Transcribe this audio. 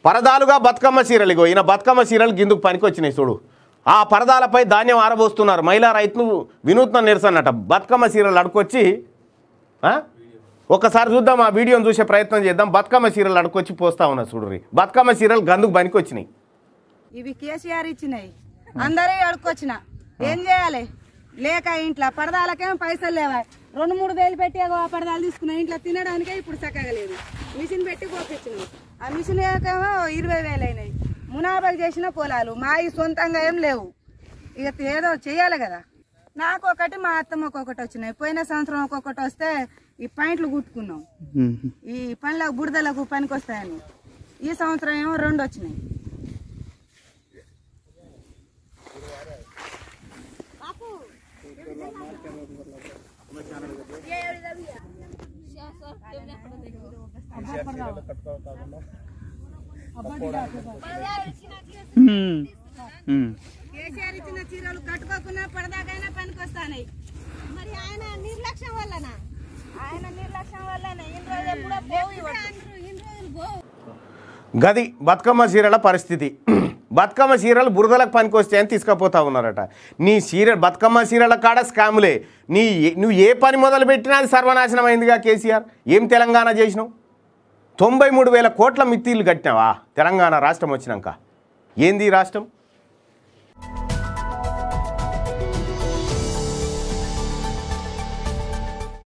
పరదాలుగా బతుకమ్మ చీరలు ఇగో ఈయన బతుకమ్మ చీరలు గిందుకు పనికొచ్చినాయి చూడు ఆ పరదాలపై ధాన్యం ఆరబోస్తున్నారు మహిళా రైతులు వినూత్న నిరసనట బతుకమ్మ చీరలు అడుకొచ్చి ఆ? ఒక్కసారి చూద్దాం ఆ వీడియోని చూసే ప్రయత్నం చేద్దాం బతుకమ్మ చీరలు అడుకొచ్చి పోస్తా ఉన్నా చూడుర్రి బతుకమ్మ చీరలు గందుకు పనికొచ్చినాయి ఇవి కేసీఆర్ ఇచ్చినాయి అందరూ అడుక్కొచ్చిన ఏం చేయాలి లేక ఇంట్లో పడదాలకేమో పైసలు లేవా రెండు మూడు వేలు పెట్టి ఏగో ఆ పడదాలు తీసుకున్నా ఇంట్లో తినడానికే ఇప్పుడు చక్కగా లేదు మిషన్ పెట్టి పోపించినాం ఆ మిషన్ ఏమో ఇరవై వేలు అయినాయి మునాబాకు చేసిన పొలాలు మావి సొంతంగా ఏం లేవు ఇక ఏదో చేయాలి కదా నాకు ఒకటి మా అత్తమ్మకు ఒకటి వచ్చినాయి పోయిన సంవత్సరం ఒక్కొక్కటి వస్తే ఈ పాయింట్లు కుట్టుకున్నాం ఈ పనులకు బుడదలకు పనికి వస్తాయని ఈ సంవత్సరం ఏమో రెండు వచ్చినాయి కేసీఆర్ ఇచ్చిన చీరలు కట్టుకోకుండా పడదాకైనా పనికి వస్తాయి మరి ఆయన నిర్లక్ష్యం వల్లనా ఆయన నిర్లక్ష్యం వల్లనే ఇన్ని రోజులు ఎప్పుడో పోవు ఇన్ని రోజులు పోవు గది బతుకమ్మ చీరల పరిస్థితి బతుకమ్మ చీరలు బురదలకు పనికొస్తాయని తీసుకుపోతా ఉన్నారట నీ చీర బతుకమ్మ చీరల కాడ స్కాములే నీ ఏ- నువ్వు ఏ పని మొదలు పెట్టినా అది సర్వనాశనం అయిందిగా కేసీఆర్ ఏం తెలంగాణ చేసినావు తొంభై మూడు వేల కోట్ల మిత్తిలు కట్టినావా తెలంగాణ రాష్ట్రం వచ్చినాక ఏంది ఈ రాష్ట్రం